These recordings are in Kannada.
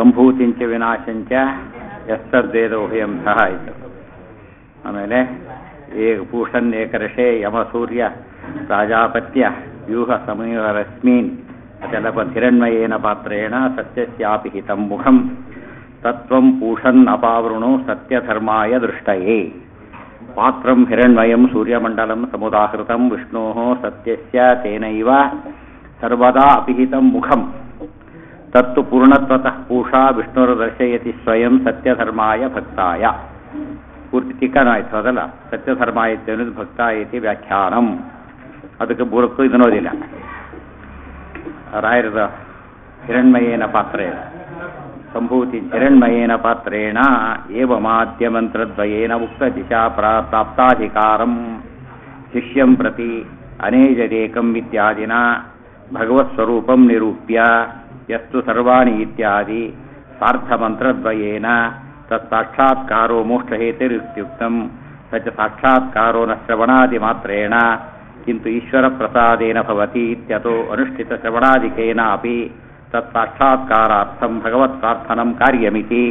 ಸಂಭೂತಿಂಚ ವಿನಾಶಂಚ ಎಸ್ತದ್ವೇದ ಉಭಯಂ ಸಹ ಆಯಿತು ಆಮೇಲೆ ಏ ಭೂಷನ್ ಏಕರಷೆ ಯಮ ಸೂರ್ಯ ಪ್ರಾಜಾಪತ್ಯ ವ್ಯೂಹ ಸಮೀರಸ್ಮೀನ್ ಅದೆಲ್ಲ ಬಂದು ಹಿರಣ್ಮಯೇನ ಪಾತ್ರೇಣ ಸತ್ಯಸ್ಯಾಪಿ ಹಿತಂ ಮುಖಂ ತತ್ವಂ ಪೂಷನ್ ಅಪಾವೃಣು ಸತ್ಯಧರ್ಮಾಯ ದೃಷ್ಟಯೇ ಪಾತ್ರಂ ಹಿರಣ್ಮಯಂ ಸೂರ್ಯಮಂಡಲಂ ಸಮುದಾಹೃತಂ ವಿಷ್ಣೋ ಸತ್ಯಸ್ಯ ತೇನೈವ ಸರ್ವದಾ ಅಪಿಹಿತಂ ಮುಖಂ ತತ್ತು ಪೂರ್ಣತ್ವತಃ ಪೂಷಾ ವಿಷ್ಣುರು ದರ್ಶಯತಿ ಸ್ವಯಂ ಸತ್ಯಧರ್ಮಾಯ ಭಕ್ತಾಯ ಪೂರ್ತಿ ಟಿಕ್ಕನ ಆಯ್ತು ಅದಲ್ಲ ಸತ್ಯಧರ್ಮ ಆಯ್ತು ಅನ್ನೋದು ಭಕ್ತ ಐತಿ ವ್ಯಾಖ್ಯಾನಂ ಅದಕ್ಕೆ ಬುಡಕ್ಕೂ ಇದನ್ನೋದಿಲ್ಲ ರಾಯರದ ಹಿರಣ್ಮಯೇನ ಪಾತ್ರೇಣ ಸಂಭೂತಿ ಹಿರಣ್ಮಯೇನ ಪಾತ್ರೇಣ ಏವ ಮಾಧ್ಯಮಂತ್ರದ್ವಯೇನ ಉಕ್ತ ದಿಶಾ ಪ್ರಾಪ್ತಾಧಿಕಾರಂ ಶಿಷ್ಯಂ ಪ್ರತಿ ಅನೇಜರೇಕಂ ಇತ್ಯಾದಿನ ಭಗವತ್ಸ್ವರೂಪಂ ನಿರೂಪ್ಯ ಯಸ್ತು ಸರ್ವಾಣಿ ಇತ್ಯಾದಿ ಸಾರ್ಥಮಂತ್ರದ್ವಯೇನ ತತ್ಸಾಕ್ಷಾತ್ಕಾರೋ ಮೋಕ್ಷಹೇತಿರಿತ್ಯುಕ್ತಂ ಸ ಚ ಸಾಕ್ಷಾತ್ಕಾರೋ ನ ಶ್ರವಣಾದಿಮಾತ್ರೇಣ किन्तु ईश्वरप्रसादेन भवति इत्यतो अनुष्ठितश्रवणादिकेनापि तत्साक्षात्कारार्थं भगवत्प्रार्थनं कार्यमिति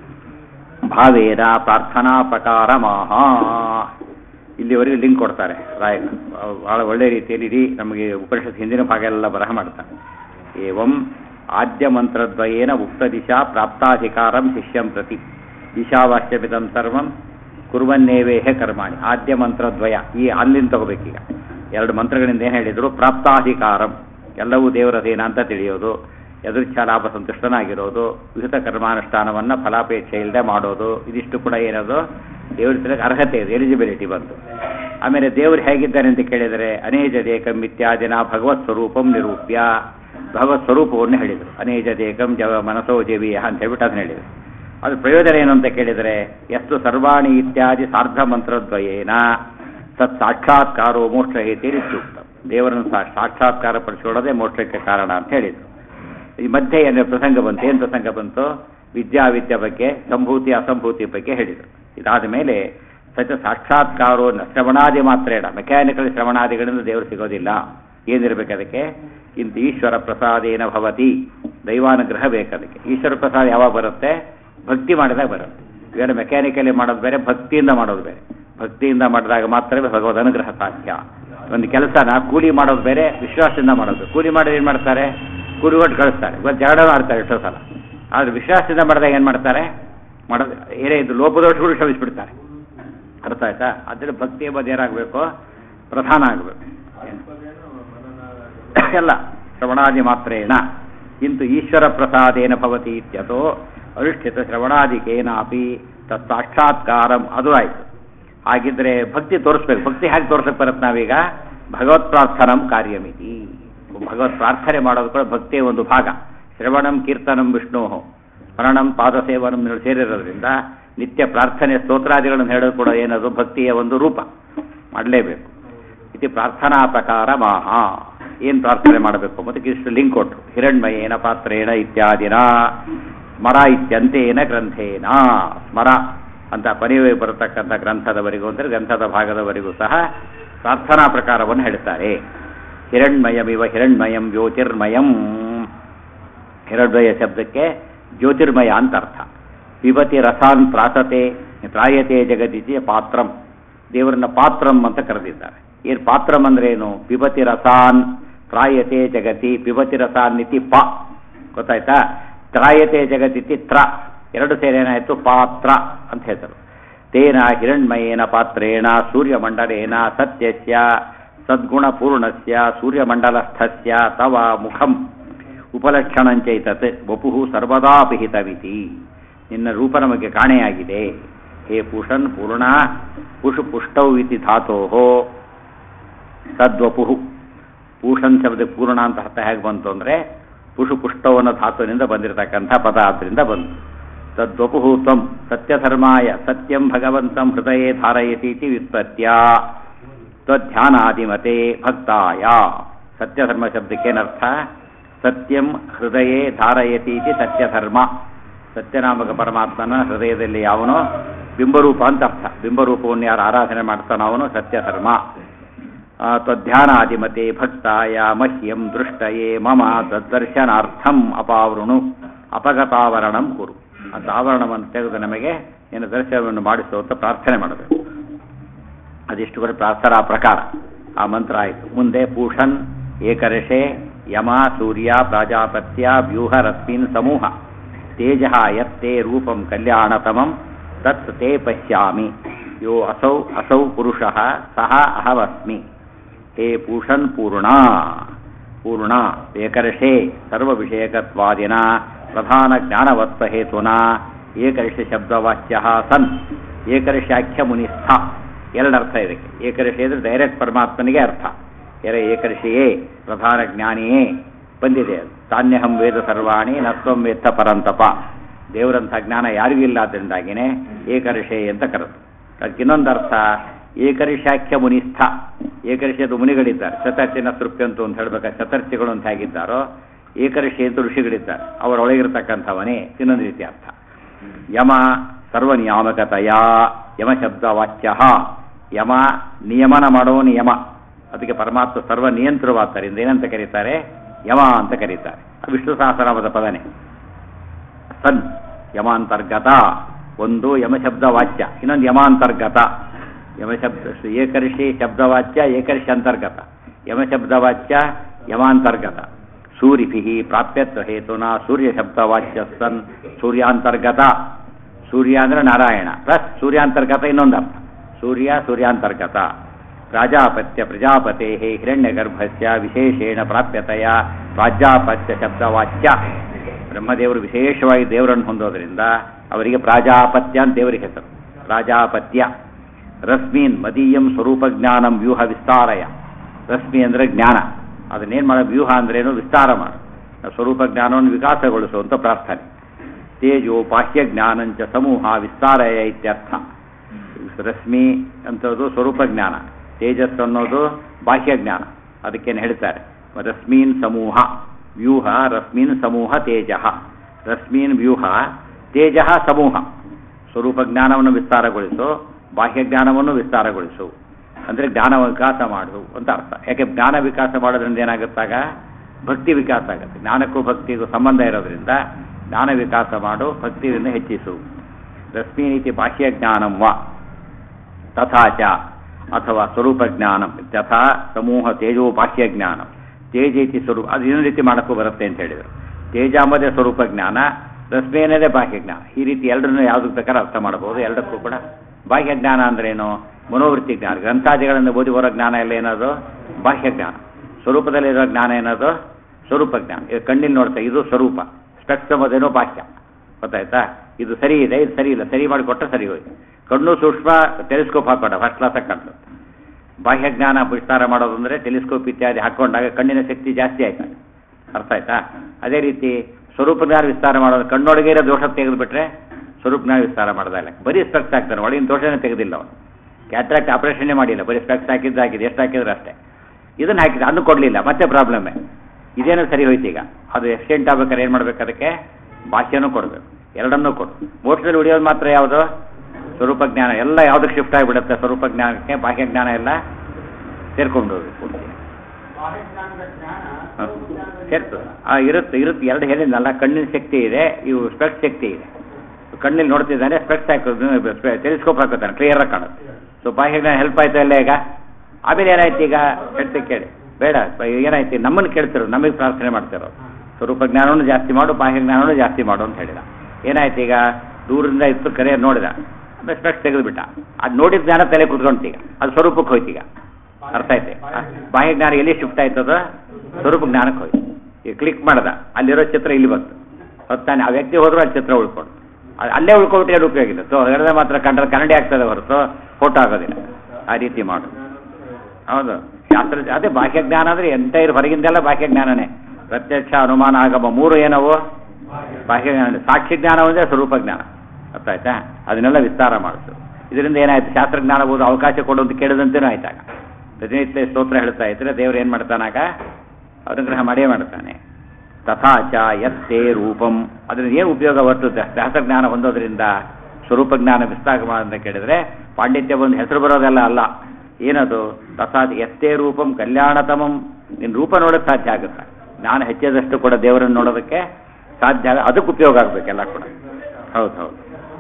ಭಾವೇನ ಪ್ರಾರ್ಥನಾ ಪ್ರಕಾರಮಾಹ ಇಲ್ಲಿವರೆಗೆ ಲಿಂಕ್ ಕೊಡ್ತಾರೆ ರಾಯರು ಭಾಳ ಒಳ್ಳೆ ರೀತಿಯಲ್ಲಿ ಇಡೀ ನಮಗೆ ಉಪನಿಷತ್ ಹಿಂದಿನ ಭಾಗ ಎಲ್ಲ ಬರಹ ಮಾಡ್ತಾರೆ ಏವಂ ಆದ್ಯ ಮಂತ್ರದ್ವಯೇನ ಉಕ್ತ ದಿಶಾ ಪ್ರಾಪ್ತಾಧಿಕಾರಂ ಶಿಷ್ಯಂ ಪ್ರತಿ ದಿಶಾವಾಕ್ಯಮಿದಂ ಸರ್ವಂ ಕುರ್ವನ್ನೇವೇಹ ಕರ್ಮಾಣಿ ಆದ್ಯ ಮಂತ್ರದ್ವಯ ಈ ಅಲ್ಲಿಂದ ತಗೋಬೇಕೀಗ ಎರಡು ಮಂತ್ರಗಳಿಂದ ಏನು ಹೇಳಿದರು ಪ್ರಾಪ್ತಾಧಿಕಾರಂ ಎಲ್ಲವೂ ದೇವರದೇನ ಅಂತ ತಿಳಿಯೋದು ಎದುರ್ಚ್ಛ ಲಾಭ ಸಂತುಷ್ಟನಾಗಿರೋದು ವಿಹಿತ ಕರ್ಮಾನುಷ್ಠಾನವನ್ನು ಫಲಾಪೇಕ್ಷೆ ಇಲ್ಲದೆ ಮಾಡೋದು ಇದಿಷ್ಟು ಕೂಡ ಏನದು ದೇವರ ತಿಳಕ್ಕೆ ಅರ್ಹತೆ ಇದೆ ಎಲಿಜಿಬಿಲಿಟಿ ಬಂತು ಆಮೇಲೆ ದೇವರು ಹೇಗಿದ್ದಾರೆ ಅಂತ ಕೇಳಿದರೆ ಅನೇಜ ದೇಕಂ ಇತ್ಯಾದಿನ ಭಗವತ್ ಸ್ವರೂಪಂ ನಿರೂಪ್ಯ ಭಗವತ್ ಸ್ವರೂಪವನ್ನು ಹೇಳಿದರು ಅನೇಜ ದೇಕಂ ಜವ ಮನಸೋ ಜೀವಿಯ ಅಂತ ಹೇಳ್ಬಿಟ್ಟು ಅದನ್ನ ಹೇಳಿದರು ಅದು ಪ್ರಯೋಜನ ಏನು ಅಂತ ಕೇಳಿದರೆ ಎಷ್ಟು ಸರ್ವಾಣಿ ಇತ್ಯಾದಿ ಸಾರ್ಧ ಮಂತ್ರದ್ವಯೇನ ತತ್ ಸಾಕ್ಷಾತ್ಕಾರೋ ಮೋಕ್ಷ ಹೇತಿರಿತ್ಯುಕ್ತ ದೇವರನ್ನು ಸಾ ಸಾಕ್ಷಾತ್ಕಾರ ಪಡಿಸಿಕೊಳ್ಳೋದೇ ಮೋಕ್ಷಕ್ಕೆ ಕಾರಣ ಅಂತ ಹೇಳಿದರು ಈ ಮಧ್ಯೆ ಏನು ಪ್ರಸಂಗ ಬಂತು ಏನು ಪ್ರಸಂಗ ಬಂತು ವಿದ್ಯಾವಿದ್ಯೆ ಬಗ್ಗೆ ಸಂಭೂತಿ ಅಸಂಭೂತಿ ಬಗ್ಗೆ ಹೇಳಿದರು ಇದಾದ ಮೇಲೆ ಸತ್ಯ ಸಾಕ್ಷಾತ್ಕಾರೋ ನ ಶ್ರವಣಾದಿ ಮಾತ್ರೇಣ ಮೆಕ್ಯಾನಿಕಲ್ ಶ್ರವಣಾದಿಗಳಿಂದ ದೇವರು ಸಿಗೋದಿಲ್ಲ ಏನಿರಬೇಕು ಅದಕ್ಕೆ ಇಂತ ಈಶ್ವರ ಪ್ರಸಾದೇನ ಭವತಿ ದೈವಾನುಗ್ರಹ ಬೇಕದಕ್ಕೆ ಈಶ್ವರ ಪ್ರಸಾದ ಯಾವಾಗ ಬರುತ್ತೆ ಭಕ್ತಿ ಮಾಡಿದಾಗ ಬರುತ್ತೆ ಇವೆಲ್ಲ ಮೆಕ್ಯಾನಿಕಲಿ ಮಾಡೋದು ಬೇರೆ ಭಕ್ತಿಯಿಂದ ಮಾಡೋದು ಬೇರೆ ಭಕ್ತಿಯಿಂದ ಮಾಡಿದಾಗ ಮಾತ್ರವೇ ಭಗವದ್ ಅನುಗ್ರಹ ಸಾಧ್ಯ ಒಂದು ಕೆಲಸನ ಕೂಲಿ ಮಾಡೋದು ಬೇರೆ ವಿಶ್ವಾಸದಿಂದ ಮಾಡೋದು ಕೂಲಿ ಮಾಡೋದು ಏನು ಮಾಡ್ತಾರೆ ಕೂಲಿ ಕೊಟ್ಟು ಕಳಿಸ್ತಾರೆ ಇವತ್ತು ಜಗಳ ಆಡ್ತಾರೆ ಎಷ್ಟೋ ಸಲ ಆದರೆ ವಿಶ್ವಾಸದಿಂದ ಮಾಡಿದಾಗ ಏನು ಮಾಡ್ತಾರೆ ಮಾಡೋದು ಏನೇ ಇದು ಲೋಪದೋಷಗಳು ಶ್ರಮಿಸ್ಬಿಡ್ತಾರೆ ಅರ್ಥ ಆಯ್ತಾ ಅದರಲ್ಲಿ ಭಕ್ತಿ ಎಂಬುದು ಏನಾಗಬೇಕು ಪ್ರಧಾನ ಆಗಬೇಕು ಎಲ್ಲ ಶ್ರವಣಾದಿ ಮಾತ್ರೇಣ ಇಂತು ಈಶ್ವರ ಪ್ರಸಾದೇನ ಭವತಿ ಇತ್ಯತೋ ಅನುಷ್ಠಿತ ಶ್ರವಣಾದಿಕೇನಾಪಿ ತತ್ ಸಾಕ್ಷಾತ್ಕಾರಂ ಅದು ಆಯಿತು ಹಾಗಿದ್ರೆ ಭಕ್ತಿ ತೋರಿಸ್ಬೇಕು ಭಕ್ತಿ ಹೇಗೆ ತೋರ್ಸಕ್ಕೆ ಬರುತ್ತೆ ನಾವೀಗ ಭಗವತ್ ಪ್ರಾರ್ಥನಂ ಕಾರ್ಯಮಿತಿ ಭಗವತ್ ಪ್ರಾರ್ಥನೆ ಮಾಡೋದು ಕೂಡ ಭಕ್ತಿಯ ಒಂದು ಭಾಗ ಶ್ರವಣಂ ಕೀರ್ತನಂ ವಿಷ್ಣು ಸ್ಮರಣಂ ಪಾದಸೇವನಂ ಸೇರಿರೋದ್ರಿಂದ ನಿತ್ಯ ಪ್ರಾರ್ಥನೆ ಸ್ತೋತ್ರಾದಿಗಳನ್ನು ಹೇಳೋದು ಕೂಡ ಏನದು ಭಕ್ತಿಯ ಒಂದು ರೂಪ ಮಾಡಲೇಬೇಕು ಇದು ಪ್ರಾರ್ಥನಾ ಪ್ರಕಾರ ಮಾಹ ಏನು ಪ್ರಾರ್ಥನೆ ಮಾಡಬೇಕು ಮತ್ತು ಇಷ್ಟು ಲಿಂಕ್ ಕೊಟ್ಟರು ಹಿರಣ್ಮಯೇನ ಪಾತ್ರೇಣ ಇತ್ಯಾದಿನ ಸ್ಮರ ಇತ್ಯಂತೇನ ಗ್ರಂಥೇನ ಸ್ಮರ ಅಂತ ಕೊನೆಯವೇ ಬರತಕ್ಕಂಥ ಗ್ರಂಥದವರೆಗೂ ಅಂದರೆ ಗ್ರಂಥದ ಭಾಗದವರೆಗೂ ಸಹ ಪ್ರಾರ್ಥನಾ ಪ್ರಕಾರವನ್ನು ಹೇಳ್ತಾರೆ ಹಿರಣ್ಮಯಮಿವ ಹಿರಣ್ಮಯಂ ಜ್ಯೋತಿರ್ಮಯಂ ಹಿರಣ್ಮಯ ಶಬ್ದಕ್ಕೆ ಜ್ಯೋತಿರ್ಮಯ ಅಂತ ಅರ್ಥ ವಿಭತಿ ರಸಾನ್ ಪ್ರಾಸತೆ ಪ್ರಾಯತೆ ಜಗದಿತಿ ಪಾತ್ರಂ ದೇವರನ್ನ ಪಾತ್ರಂ ಅಂತ ಕರೆದಿದ್ದಾರೆ ಏನು ಪಾತ್ರಂ ಅಂದ್ರೆ ಏನು ಪಿಬತಿ ರಸಾನ್ ತ್ರಾಯತೆ ಜಗತಿ ಪಿಬತಿ ರಸಾನ್ ಇತಿ ಪ ಗೊತ್ತಾಯ್ತಾ ತ್ರಾಯತೆ ಜಗತಿತಿ ತ್ರ ಎರಡು ಸೇರಿ ಏನಾಯಿತು ಪಾತ್ರ ಅಂತ ಹೇಳ್ತಾರೆ ತೇನ ಹಿರಣ್ಮಯೇನ ಪಾತ್ರೇಣ ಸೂರ್ಯಮಂಡಲೇನ ಸತ್ಯಸ್ಯ ಸದ್ಗುಣಪೂರ್ಣಸ್ಯ ಸೂರ್ಯಮಂಡಲಸ್ಥಸ್ಯ ತವ ಮುಖಂ ಉಪಲಕ್ಷಣಂಚೈತತ್ ವಪುಃ ಸರ್ವದಾ ಪಿಹಿತವಿತಿ ನಿನ್ನ ರೂಪ ನಮಗೆ ಕಾಣೆಯಾಗಿದೆ ಹೇ ಪುಷನ್ ಪೂರ್ಣ ಪುಷು ಪುಷ್ಟೌ ಇತಿ ಧಾತೋ ತದ್ವಪುಹು ಪೂಷನ್ ಶಬ್ದ ಪೂರ್ಣ ಅಂತ ಅರ್ಥ ಹೇಗೆ ಬಂತು ಅಂದರೆ ಪುಷು ಪುಷ್ಟವನ್ನ ಧಾತುವಿನಿಂದ ಬಂದಿರತಕ್ಕಂಥ ಪದ ಆದ್ದರಿಂದ ಬಂತು ತದ್ವಪುಹು ತ್ವಂ ಸತ್ಯಧರ್ಮಾಯ ಸತ್ಯಂ ಭಗವಂತಂ ಹೃದಯೇ ಧಾರಯತೀತಿ ವ್ಯುತ್ಪತ್ಯ ತ್ವಧ್ಯಾನಾದಿಮತೆ ಭಕ್ತಾಯ ಸತ್ಯಧರ್ಮ ಶಬ್ದಕ್ಕೇನರ್ಥ ಸತ್ಯಂ ಹೃದಯೇ ಧಾರಯತೀತಿ ಸತ್ಯಧರ್ಮ ಸತ್ಯನಾಮಕ ಪರಮಾತ್ಮನ ಹೃದಯದಲ್ಲಿ ಯಾವನೋ ಬಿಂಬರೂಪ ಅಂತ ಅರ್ಥ ಬಿಂಬರೂಪವನ್ನು ಯಾರು ಆರಾಧನೆ ಮಾಡ್ತಾನೋ ಅವನು ಸತ್ಯಧರ್ಮ ತ್ವಧ್ಯಾನಾದಿಮತೆ ಭಕ್ತಾಯ ಮಹ್ಯಂ ದೃಷ್ಟಯೇ ಮಮ ತದ್ದರ್ಶನಾರ್ಥಂ ಅಪಾವೃಣು ಅಪಗತಾವರಣಂ ಕುರು ಅಂತ ಆವರಣವನ್ನು ತೆಗೆದು ನಮಗೆ ಏನು ದರ್ಶನವನ್ನು ಮಾಡಿಸು ಅಂತ ಪ್ರಾರ್ಥನೆ ಮಾಡಬೇಕು ಅದಿಷ್ಟು ಕೂಡ ಪ್ರಾರ್ಥನಾ ಪ್ರಕಾರ ಆ ಮಂತ್ರ ಆಯಿತು ಮುಂದೆ ಪೂಷನ್ ಏಕರಶೆ ಯಮ ಸೂರ್ಯ ಪ್ರಾಜಾಪತ್ಯ ವ್ಯೂಹ ರಶ್ಮಿನ್ ಸಮೂಹ ತೇಜ ಯತ್ತೇ ರೂಪಂ ಕಲ್ಯಾಣತಮಂ ತತ್ ತೇ ಪಶ್ಯಾಮಿ ಯೋ ಅಸೌ ಅಸೌ ಪುರುಷ ಸಹ ಅಹಮಸ್ಮಿ ಹೇ ಪೂಷನ್ ಪೂರ್ಣ ಪೂರ್ಣ ಏಕರ್ಷೆ ಸರ್ವವಿಷಯಕತ್ವಾದಿನ ಪ್ರಧಾನ ಜ್ಞಾನವತ್ವ ಹೇತುನ ಏಕರ್ಷ ಶಬ್ದವಾಚ್ಯ ಸನ್ ಏಕರ್ಷಾಖ್ಯ ಮುನಿಸ್ಥ ಎರಡರ್ಥ ಇದಕ್ಕೆ ಏಕರ್ಷೆ ಅಂದರೆ ಡೈರೆಕ್ಟ್ ಪರಮಾತ್ಮನಿಗೆ ಅರ್ಥ ಎರೆ ಏಕರ್ಷೆಯೇ ಪ್ರಧಾನ ಜ್ಞಾನಿಯೇ ಬಂದಿದೆ ಅದು ತಾನ್ಯಹಂ ವೇದ ಸರ್ವಾಣಿ ನತ್ವಂ ವೇತ್ತ ಪರಂತಪ ದೇವರಂಥ ಜ್ಞಾನ ಯಾರಿಗೂ ಇಲ್ಲ ಆದ್ದರಿಂದಾಗಿನೇ ಏಕರ್ಷೆ ಅಂತ ಕರೆದು ಅದಕ್ಕೆ ಇನ್ನೊಂದು ಅರ್ಥ ಏಕರಿಷಾಖ್ಯ ಮುನಿಸ್ಥ ಏಕರಿಷದ ಮುನಿಗಳಿದ್ದಾರೆ ಶತರ್ಚಿನ ತೃಪ್ಯಂತು ಅಂತ ಹೇಳ್ಬೇಕಾದ್ರೆ ಶತರ್ಚಿಗಳು ಅಂತ ಹೇಗಿದ್ದಾರೋ ಏಕರಿಷಿ ಅಂತ ಋಷಿಗಳಿದ್ದಾರೆ ಅವರೊಳಗಿರ್ತಕ್ಕಂಥವನೇ ಇನ್ನೊಂದು ರೀತಿ ಅರ್ಥ ಯಮ ಸರ್ವನಿಯಾಮಕತೆಯ ಯಮ ಶಬ್ದ ವಾಚ್ಯ ಯಮ ನಿಯಮನ ಮಾಡೋ ನಿಯಮ ಅದಕ್ಕೆ ಪರಮಾತ್ಮ ಸರ್ವ ನಿಯಂತ್ರವಾದ್ದರಿಂದ ಏನಂತ ಕರೀತಾರೆ ಯಮ ಅಂತ ಕರೀತಾರೆ ವಿಷ್ಣು ಸಹಸ್ರನಾಮದ ಪದನೇ ಸನ್ ಯಮಾಂತರ್ಗತ ಒಂದು ಯಮಶಬ್ದ ವಾಚ್ಯ ಇನ್ನೊಂದು ಯಮಾಂತರ್ಗತ ಯಮಶಬ್ದ ಏಕರ್ಷಿ ಶಬ್ದವಾಚ್ಯ ಏಕರ್ಷಿ ಅಂತರ್ಗತ ಯಮಶಬ್ದವಾಚ್ಯ ಯಮಾಂತರ್ಗತ ಸೂರಿಭಿ ಪ್ರಾಪ್ಯತ್ವ ಹೇತುನ ಸೂರ್ಯ ಶಬ್ದವಾಚ್ಯ ಸನ್ ಸೂರ್ಯಾಂತರ್ಗತ ಸೂರ್ಯ ಅಂದ್ರೆ ನಾರಾಯಣ ಪ್ಲಸ್ ಸೂರ್ಯಾಂತರ್ಗತ ಇನ್ನೊಂದು ಅರ್ಥ ಸೂರ್ಯ ಸೂರ್ಯಾಂತರ್ಗತ ಪ್ರಾಜಾಪತ್ಯ ಪ್ರಜಾಪತೆ ಹಿರಣ್ಯಗರ್ಭಸ್ಯ ವಿಶೇಷೇಣ ಪ್ರಾಪ್ಯತೆಯ ಪ್ರಾಜಾಪತ್ಯ ಶಬ್ದವಾಚ್ಯ ಬ್ರಹ್ಮದೇವರು ವಿಶೇಷವಾಗಿ ದೇವರನ್ನು ಹೊಂದೋದ್ರಿಂದ ಅವರಿಗೆ ಪ್ರಾಜಾಪತ್ಯ ಅಂತ ದೇವರಿಗೆ ಹೆಸರು ಪ್ರಾಜಾಪತ್ಯ ರಶ್ಮೀನ್ ಮದೀಯಂ ಸ್ವರೂಪ ಜ್ಞಾನಂ ವ್ಯೂಹ ವಿಸ್ತಾರಯ ರಶ್ಮಿ ಅಂದರೆ ಜ್ಞಾನ ಅದನ್ನೇನು ಮಾಡೋ ವ್ಯೂಹ ಅಂದ್ರೇನು ವಿಸ್ತಾರ ಮಾಡು ಸ್ವರೂಪ ಜ್ಞಾನವನ್ನು ವಿಕಾಸಗೊಳಿಸುವಂಥ ಪ್ರಾರ್ಥನೆ ತೇಜೋ ಬಾಹ್ಯ ಜ್ಞಾನಂಚ ಸಮೂಹ ವಿಸ್ತಾರಯ ಇತ್ಯರ್ಥ ರಶ್ಮಿ ಅಂತದ್ದು ಸ್ವರೂಪ ಜ್ಞಾನ ತೇಜಸ್ ಅನ್ನೋದು ಬಾಹ್ಯ ಜ್ಞಾನ ಅದಕ್ಕೇನು ಹೇಳ್ತಾರೆ ರಶ್ಮೀನ್ ಸಮೂಹ ವ್ಯೂಹ ರಶ್ಮೀನ್ ಸಮೂಹ ತೇಜ ರಶ್ಮೀನ್ ವ್ಯೂಹ ತೇಜ ಸಮೂಹ ಸ್ವರೂಪ ಜ್ಞಾನವನ್ನು ವಿಸ್ತಾರಗೊಳಿಸು ಬಾಹ್ಯ ಜ್ಞಾನವನ್ನು ವಿಸ್ತಾರಗೊಳಿಸು ಅಂದರೆ ಜ್ಞಾನ ವಿಕಾಸ ಮಾಡು ಅಂತ ಅರ್ಥ ಯಾಕೆ ಜ್ಞಾನ ವಿಕಾಸ ಮಾಡೋದ್ರಿಂದ ಏನಾಗುತ್ತಾಗ ಭಕ್ತಿ ವಿಕಾಸ ಆಗುತ್ತೆ ಜ್ಞಾನಕ್ಕೂ ಭಕ್ತಿಗೂ ಸಂಬಂಧ ಇರೋದ್ರಿಂದ ಜ್ಞಾನ ವಿಕಾಸ ಮಾಡು ಭಕ್ತಿಯಿಂದ ಹೆಚ್ಚಿಸು ರಶ್ಮಿ ನೀತಿ ಬಾಹ್ಯ ಜ್ಞಾನಂ ವಾ ತಥಾಚ ಅಥವಾ ಸ್ವರೂಪ ಜ್ಞಾನಂ ತಥಾ ಸಮೂಹ ತೇಜೋ ಬಾಹ್ಯ ಜ್ಞಾನಂ ತೇಜೇತಿ ಸ್ವರೂಪ ಅದು ಇನ್ನೊಂದು ರೀತಿ ಮಾಡಕ್ಕೂ ಬರುತ್ತೆ ಅಂತ ಹೇಳಿದರು ತೇಜ ಅಂಬದೇ ಸ್ವರೂಪ ಜ್ಞಾನ ರಶ್ಮಿ ಅನ್ನೋದೇ ಬಾಹ್ಯ ಜ್ಞಾನ ಈ ರೀತಿ ಎರಡನ್ನೂ ಯಾವುದಕ್ಕೆ ಬೇಕಾದ್ರೆ ಅರ್ಥ ಮಾಡಬಹುದು ಎರಡಕ್ಕೂ ಕೂಡ ಬಾಹ್ಯ ಜ್ಞಾನ ಅಂದ್ರೇನು ಮನೋವೃತ್ತಿ ಜ್ಞಾನ ಗ್ರಂಥಾದಿಗಳನ್ನು ಓದಿ ಬರೋ ಜ್ಞಾನ ಎಲ್ಲ ಏನದು ಬಾಹ್ಯ ಜ್ಞಾನ ಸ್ವರೂಪದಲ್ಲಿರೋ ಜ್ಞಾನ ಏನದು ಸ್ವರೂಪ ಜ್ಞಾನ ಇದು ಕಣ್ಣಿನ ನೋಡ್ತಾ ಇದು ಸ್ವರೂಪ ಸ್ಪೆಕ್ಸ್ ಎಂಬುದೇನೋ ಬಾಹ್ಯ ಗೊತ್ತಾಯ್ತಾ ಇದು ಸರಿ ಇದೆ ಇದು ಸರಿ ಇಲ್ಲ ಸರಿ ಮಾಡಿ ಕೊಟ್ಟರೆ ಸರಿ ಹೋಯ್ತು ಕಣ್ಣು ಸೂಕ್ಷ್ಮ ಟೆಲಿಸ್ಕೋಪ್ ಹಾಕೊಂಡ ಫಸ್ಟ್ ಕ್ಲಾಸಾಗಿ ಕಾಣ್ತದೆ ಬಾಹ್ಯ ಜ್ಞಾನ ವಿಸ್ತಾರ ಮಾಡೋದು ಅಂದರೆ ಟೆಲಿಸ್ಕೋಪ್ ಇತ್ಯಾದಿ ಹಾಕೊಂಡಾಗ ಕಣ್ಣಿನ ಶಕ್ತಿ ಜಾಸ್ತಿ ಆಯ್ತು ಅರ್ಥ ಆಯ್ತಾ ಅದೇ ರೀತಿ ಸ್ವರೂಪ ಜ್ಞಾನ ವಿಸ್ತಾರ ಮಾಡೋದು ಕಣ್ಣೊಳಗೆ ಇರೋ ದೋಷ ತೆಗೆದುಬಿಟ್ರೆ ಸ್ವರೂಪ ಜ್ಞಾನ ವಿಸ್ತಾರ ಮಾಡೋದಲ್ಲ ಬರೀ ಸ್ಪೆಕ್ಸ್ ಹಾಕ್ತಾನೆ ಒಳಗಿನ ದೋಷನೇ ತೆಗೆದಿಲ್ಲ ಅವನು ಕ್ಯಾಟ್ರಾಕ್ಟ್ ಆಪರೇಷನ್ನೇ ಮಾಡಿಲ್ಲ ಬರೀ ಸ್ಪೆಕ್ಸ್ ಹಾಕಿದ್ದು ಹಾಕಿದ್ದು ಎಷ್ಟು ಹಾಕಿದ್ರು ಅಷ್ಟೇ ಇದನ್ನು ಹಾಕಿದ್ದು ಅದನ್ನು ಕೊಡಲಿಲ್ಲ ಮತ್ತೆ ಪ್ರಾಬ್ಲಮ್ಮೇ ಇದೇನೋ ಸರಿ ಹೋಯ್ತು ಈಗ ಅದು ಎಕ್ಸ್ಟೆಂಟ್ ಆಗ್ಬೇಕಾದ್ರೆ ಏನು ಮಾಡ್ಬೇಕು ಅದಕ್ಕೆ ಭಾಷ್ಯನೂ ಕೊಡಬೇಕು ಎರಡನ್ನೂ ಕೊಡು ಮೋಕ್ಷದಲ್ಲಿ ಉಳಿಯೋದು ಮಾತ್ರ ಯಾವುದು ಸ್ವರೂಪ ಜ್ಞಾನ ಎಲ್ಲ ಯಾವುದಕ್ಕೆ ಶಿಫ್ಟ್ ಆಗಿಬಿಡುತ್ತೆ ಸ್ವರೂಪ ಜ್ಞಾನಕ್ಕೆ ಬಾಹ್ಯ ಜ್ಞಾನ ಎಲ್ಲ ಸೇರ್ಕೊಂಡು ಪೂರ್ತಿ ಸೇರ್ತದೆ ಆ ಇರುತ್ತೆ ಇರುತ್ತೆ ಎರಡು ಹೇಳಿದ್ನಲ್ಲ ಕಣ್ಣಿನ ಶಕ್ತಿ ಇದೆ ಇವು ಸ್ಪೆಕ್ಸ್ ಶಕ್ತಿ ಇದೆ ಕಣ್ಣಲ್ಲಿ ನೋಡ್ತಿದ್ದಾನೆ ಸ್ಪೆಕ್ಸ್ ಹಾಕೋದು ಟೆಲಿಸ್ಕೋಪ್ ಹಾಕೋತಾನೆ ಕ್ಲಿಯರ್ ಆಗಿ ಕಾಣುತ್ತೆ ಸೊ ಬಾಹ್ಯ ಜ್ಞಾನ ಹೆಲ್ಪ್ ಆಯ್ತಾ ಇಲ್ಲ ಈಗ ಆಮೇಲೆ ಏನಾಯ್ತು ಈಗ ಹೇಳ್ತಿ ಕೇಳಿ ಬೇಡ ಏನಾಯ್ತು ನಮ್ಮನ್ನು ಕೇಳ್ತಿರೋ ನಮಗೆ ಪ್ರಾರ್ಥನೆ ಮಾಡ್ತಿರೋ ಸ್ವರೂಪ ಜ್ಞಾನವನ್ನು ಜಾಸ್ತಿ ಮಾಡು ಬಾಹ್ಯ ಜ್ಞಾನವನ್ನು ಜಾಸ್ತಿ ಮಾಡು ಅಂತ ಹೇಳಿದ ಏನಾಯ್ತು ಈಗ ದೂರದಿಂದ ಇತ್ತು ಕರೆ ನೋಡಿದ ಆಮೇಲೆ ಸ್ಪೆಕ್ಸ್ ತೆಗೆದುಬಿಟ್ಟ ಅದು ನೋಡಿದ ಜ್ಞಾನ ತಲೆ ಕುತ್ಕೊಂತು ಈಗ ಅದು ಸ್ವರೂಪಕ್ಕೆ ಹೋಯ್ತು ಈಗ ಅರ್ಥ ಐತೆ ಬಾಹ್ಯ ಜ್ಞಾನ ಎಲ್ಲಿ ಶಿಫ್ಟ್ ಆಯ್ತದ ಸ್ವರೂಪ ಜ್ಞಾನಕ್ಕೆ ಹೋಯ್ತು ಈಗ ಕ್ಲಿಕ್ ಮಾಡ್ದ ಅಲ್ಲಿರೋ ಚಿತ್ರ ಇಲ್ಲಿ ಬಂತು ಹೊತ್ತಾನೆ ಆ ವ್ಯಕ್ತಿ ಹೋದ್ರು ಅಲ್ಲಿ ಚಿತ್ರ ಉಳ್ಕೊಂಡು ಅ- ಅಲ್ಲೇ ಉಳ್ಕೊಬಿಟ್ಟು ಏನು ಉಪಯೋಗ ಇಲ್ಲ ಸೊ ಹೊರಗಡೆ ಮಾತ್ರ ಕಂಡ್ರೆ ಕನ್ನಡಿ ಆಗ್ತದೆ ಹೊರತು ಫೋಟೋ ಆಗೋದಿಲ್ಲ ಆ ರೀತಿ ಮಾಡು ಹೌದು ಶಾಸ್ತ್ರ ಅದೇ ಬಾಹ್ಯ ಜ್ಞಾನ ಅಂದ್ರೆ ಎಂಟೈರ್ ಹೊರಗಿಂದೆಲ್ಲ ಬಾಹ್ಯ ಜ್ಞಾನನೇ ಪ್ರತ್ಯಕ್ಷ ಅನುಮಾನ ಆಗಮ ಮೂರು ಏನವು ಬಾಹ್ಯ ಜ್ಞಾನ ಸಾಕ್ಷಿ ಜ್ಞಾನ ಒಂದೇ ಸ್ವರೂಪ ಜ್ಞಾನ ಅರ್ಥ ಆಯ್ತಾ ಅದನ್ನೆಲ್ಲ ವಿಸ್ತಾರ ಮಾಡಿಸು ಇದರಿಂದ ಏನಾಯ್ತು ಶಾಸ್ತ್ರಜ್ಞಾನ ಓದು ಅವಕಾಶ ಕೊಡು ಅಂತ ಕೇಳಿದಂತೇನೂ ಆಯ್ತಾಗ ಪ್ರತಿನಿತ್ಯ ಸ್ತೋತ್ರ ಹೇಳ್ತಾ ಇದ್ರೆ ದೇವ್ರು ಏನು ಮಾಡ್ತಾನಾಗ ಅನುಗ್ರಹ ಮಾಡೇ ಮಾಡ್ತಾನೆ ತಥಾಚ ಯತ್ತೇ ರೂಪಂ ಅದರಿಂದ ಏನು ಉಪಯೋಗ ಬರ್ತದೆ ಶಾಸ್ತ್ರಜ್ಞಾನ ಹೊಂದೋದ್ರಿಂದ ಸ್ವರೂಪ ಜ್ಞಾನ ವಿಸ್ತಾರ ಅಂತ ಕೇಳಿದ್ರೆ ಪಾಂಡಿತ್ಯ ಬಂದು ಹೆಸರು ಬರೋದೆಲ್ಲ ಅಲ್ಲ ಏನದು ತಥಾ ಎತ್ತೇ ರೂಪಂ ಕಲ್ಯಾಣತಮಂ ನಿನ್ನ ರೂಪ ನೋಡೋಕ್ಕೆ ಸಾಧ್ಯ ಆಗುತ್ತೆ ಜ್ಞಾನ ಹೆಚ್ಚಿದಷ್ಟು ಕೂಡ ದೇವರನ್ನು ನೋಡೋದಕ್ಕೆ ಸಾಧ್ಯ ಆಗ- ಅದಕ್ಕೆ ಉಪಯೋಗ ಆಗಬೇಕೆಲ್ಲ ಕೂಡ ಹೌದು ಹೌದು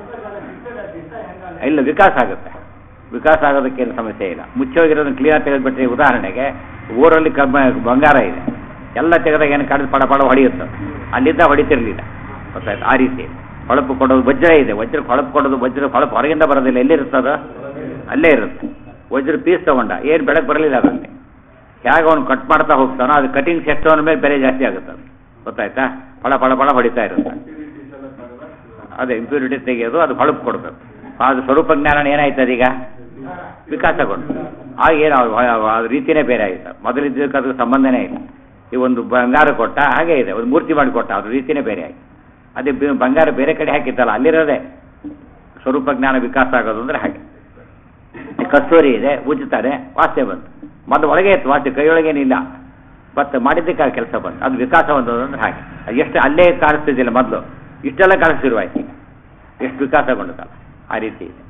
ಇಲ್ಲ ವಿಕಾಸ ಆಗುತ್ತೆ ವಿಕಾಸ ಆಗೋದಕ್ಕೇನು ಸಮಸ್ಯೆ ಇಲ್ಲ ಮುಚ್ಚೋಗಿರೋದನ್ನ ಕ್ಲಿಯರ್ ತೆಗೆದುಬಿಟ್ರೆ ಉದಾಹರಣೆಗೆ ಊರಲ್ಲಿ ಕಬ್ಬ ಬಂಗಾರ ಇದೆ ಎಲ್ಲ ತೆಗೆದಾಗ ಏನು ಕಾಡಿದ ಪಡ ಪಡ ಹೊಡೆಯುತ್ತೆ ಅಲ್ಲಿಂದ ಹೊಡಿತಿರ್ಲಿಲ್ಲ ಗೊತ್ತಾಯ್ತು ಆ ರೀತಿ ಹೊಳಪು ಕೊಡೋದು ವಜ್ರ ಇದೆ ವಜ್ರ ಹೊಳಪು ಕೊಡೋದು ವಜ್ರ ಹೊಳಪು ಹೊರಗಿಂದ ಬರೋದಿಲ್ಲ ಎಲ್ಲಿರುತ್ತದ ಅಲ್ಲೇ ಇರುತ್ತೆ ವಜ್ರ ಪೀಸ್ ತಗೊಂಡ ಏನು ಬೆಳಕು ಬರಲಿಲ್ಲ ಅದರಲ್ಲಿ ಹೇಗೆ ಅವ್ನು ಕಟ್ ಮಾಡ್ತಾ ಹೋಗ್ತಾನೋ ಅದು ಕಟಿಂಗ್ಸ್ ಎಷ್ಟು ಅವನ ಮೇಲೆ ಬೆಲೆ ಜಾಸ್ತಿ ಆಗುತ್ತೆ ಅದು ಗೊತ್ತಾಯ್ತಾ ಫಳ ಫಳ ಫಳ ಹೊಡಿತಾ ಇರುತ್ತೆ ಅದೇ ಇಂಪ್ಯೂರಿಟಿ ತೆಗೆಯೋದು ಅದು ಹೊಳಪು ಕೊಡಬೇಕು ಅದು ಸ್ವರೂಪ ಜ್ಞಾನ ಏನಾಯ್ತು ಅದೀಗ ವಿಕಾಸಗೊಂಡು ಆಗ ಏನು ಅದು ರೀತಿನೇ ಬೇರೆ ಆಯಿತು ಮೊದಲಿದ್ದಕ್ಕೆ ಅದಕ್ಕೆ ಸಂಬಂಧನೇ ಇಲ್ಲ ಈ ಒಂದು ಬಂಗಾರ ಕೊಟ್ಟ ಹಾಗೆ ಇದೆ ಒಂದು ಮೂರ್ತಿ ಮಾಡಿ ಕೊಟ್ಟ ಅದ್ರ ರೀತಿನೇ ಬೇರೆ ಆಯಿತು ಅದೇ ಬಿ- ಬಂಗಾರ ಬೇರೆ ಕಡೆ ಹಾಕಿತ್ತಲ್ಲ ಅಲ್ಲಿರೋದೇ ಸ್ವರೂಪ ಜ್ಞಾನ ವಿಕಾಸ ಆಗೋದು ಅಂದರೆ ಹಾಗೆ ಈ ಕಸ್ತೂರಿ ಇದೆ ಉಜ್ಜುತ್ತಾರೆ ವಾಸನೆ ಬಂತು ಮೊದಲು ಒಳಗೆ ಇತ್ತು ವಾಸನೆ ಕೈಯೊಳಗೇನಿಲ್ಲ ಮತ್ತೆ ಮಾಡಿದ್ದಕ್ಕೆ ಆ ಕೆಲಸ ಬಂತು ಅದು ವಿಕಾಸ ಬಂದದ್ದು ಅಂದ್ರೆ ಹಾಗೆ ಅದು ಎಷ್ಟು ಅಲ್ಲೇ ಕಾಣಿಸ್ತಿದ್ದಿಲ್ಲ ಮೊದಲು ಇಷ್ಟೆಲ್ಲ ಕಾಣಿಸ್ತಿರುವಾಯ್ತು ಈಗ ಎಷ್ಟು ವಿಕಾಸಗೊಂಡದಲ್ಲ ಆ ರೀತಿ ಇದೆ